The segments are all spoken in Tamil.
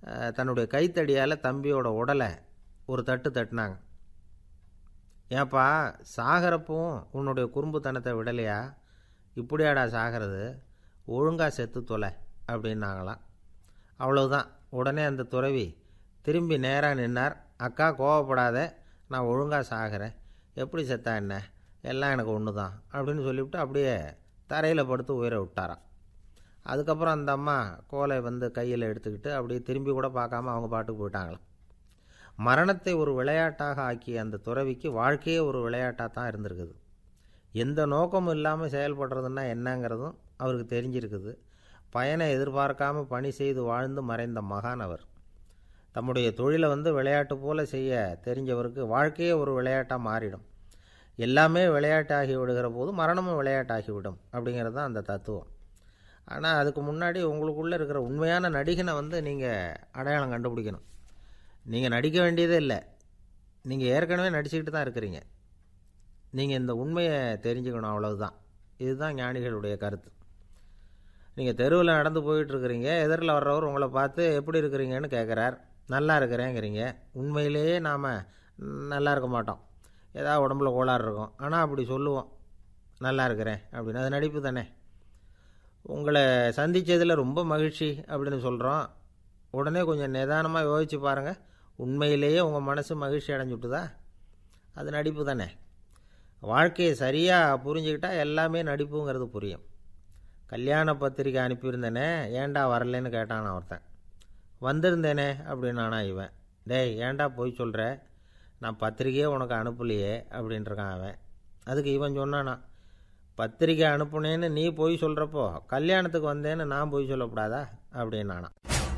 அஹ், தன்னுடைய கைத்தடியால் தம்பியோட உடலை ஒரு தட்டு தட்டினாங்க ஏப்பா சாகிறப்பவும் உன்னுடைய குறும்புத்தனத்தை விடலையா இப்படியாடா சாகிறது ஒழுங்காக செத்து தொலை அப்படின்னாங்களாம் அவ்வளவுதான் உடனே அந்த துறவி திரும்பி நேராக நின்னார் அக்கா கோவப்படாத நான் ஒழுங்காக சாகிறேன் எப்படி செத்தா என்ன எல்லாம் எனக்கு ஒன்று தான் அப்படின்னு சொல்லிவிட்டு அப்படியே தரையில் படுத்து உயிரை விட்டாராம் அதுக்கப்புறம் அந்த அம்மா கோலை வந்து கையில் எடுத்துக்கிட்டு அப்படியே திரும்பி கூட பார்க்காம அவங்க பாட்டுக்கு போயிட்டாங்களாம் மரணத்தை ஒரு விளையாட்டாக ஆக்கிய அந்த துறவிக்கு வாழ்க்கையே ஒரு விளையாட்டாக தான் இருந்திருக்குது எந்த நோக்கமும் இல்லாமல் செயல்படுறதுன்னா என்னங்கிறதும் அவருக்கு தெரிஞ்சிருக்குது பயனை எதிர்பார்க்காம பணி செய்து வாழ்ந்து மறைந்த மகான் அவர் தம்முடைய தொழிலை வந்து விளையாட்டு போல செய்ய தெரிஞ்சவருக்கு வாழ்க்கையே ஒரு விளையாட்டாக மாறிடும் எல்லாமே விளையாட்டாகி விடுகிற போது மரணமும் விளையாட்டாகிவிடும் அப்படிங்கிறது தான் அந்த தத்துவம் ஆனால் அதுக்கு முன்னாடி உங்களுக்குள்ளே இருக்கிற உண்மையான நடிகனை வந்து நீங்கள் அடையாளம் கண்டுபிடிக்கணும் நீங்கள் நடிக்க வேண்டியதே இல்லை நீங்கள் ஏற்கனவே நடிச்சுக்கிட்டு தான் இருக்கிறீங்க நீங்கள் இந்த உண்மையை தெரிஞ்சுக்கணும் அவ்வளவுதான் இதுதான் ஞானிகளுடைய கருத்து நீங்கள் தெருவில் நடந்து போயிட்டுருக்கிறீங்க எதிரில் வர்றவர் உங்களை பார்த்து எப்படி இருக்கிறீங்கன்னு கேட்குறார் நல்லா இருக்கிறேங்கிறீங்க உண்மையிலேயே நாம் நல்லா இருக்க மாட்டோம் ஏதாவது உடம்புல கோளாறு இருக்கும் ஆனால் அப்படி சொல்லுவோம் நல்லா இருக்கிறேன் அப்படின்னு அது நடிப்பு தானே உங்களை சந்தித்ததில் ரொம்ப மகிழ்ச்சி அப்படின்னு சொல்கிறோம் உடனே கொஞ்சம் நிதானமாக யோசிச்சு பாருங்கள் உண்மையிலேயே உங்கள் மனசு மகிழ்ச்சி அடைஞ்சுட்டுதா அது நடிப்பு தானே வாழ்க்கையை சரியாக புரிஞ்சுக்கிட்டா எல்லாமே நடிப்புங்கிறது புரியும் கல்யாண பத்திரிக்கை அனுப்பியிருந்தேனே ஏன்டா வரலைன்னு கேட்டான் ஒருத்தன் வந்திருந்தேனே அப்படின்னானா இவன் டேய் ஏன்டா போய் சொல்கிற நான் பத்திரிக்கையே உனக்கு அனுப்பலையே அப்படின்ட்டுருக்கான் அவன் அதுக்கு இவன் சொன்னானா பத்திரிக்கை அனுப்புனேன்னு நீ போய் சொல்கிறப்போ கல்யாணத்துக்கு வந்தேன்னு நான் போய் சொல்லக்கூடாதா அப்படின்னானா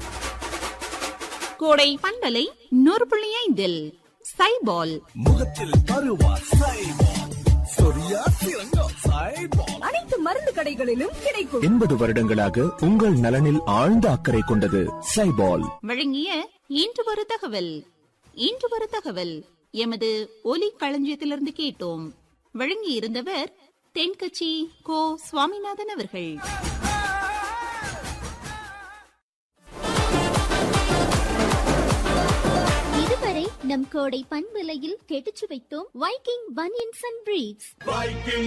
கோடை பண்பலை நூறு புள்ளி ஐந்தில் சைபால் முகத்தில் பருவா சைபால் சொரியா சிறங்கம் சைபால் அனைத்து மருந்து கடைகளிலும் கிடைக்கும் எண்பது வருடங்களாக உங்கள் நலனில் ஆழ்ந்த அக்கறை கொண்டது சைபால் வழங்கிய இன்று ஒரு தகவல் இன்று ஒரு தகவல் எமது ஒலி களஞ்சியத்திலிருந்து கேட்டோம் வழங்கி இருந்தவர் தென்கட்சி கோ சுவாமிநாதன் அவர்கள் இதுவரை நம் கோடை பண்பலையில் கெட்டுச்சு வைத்தோம் Viking banians and briefs Viking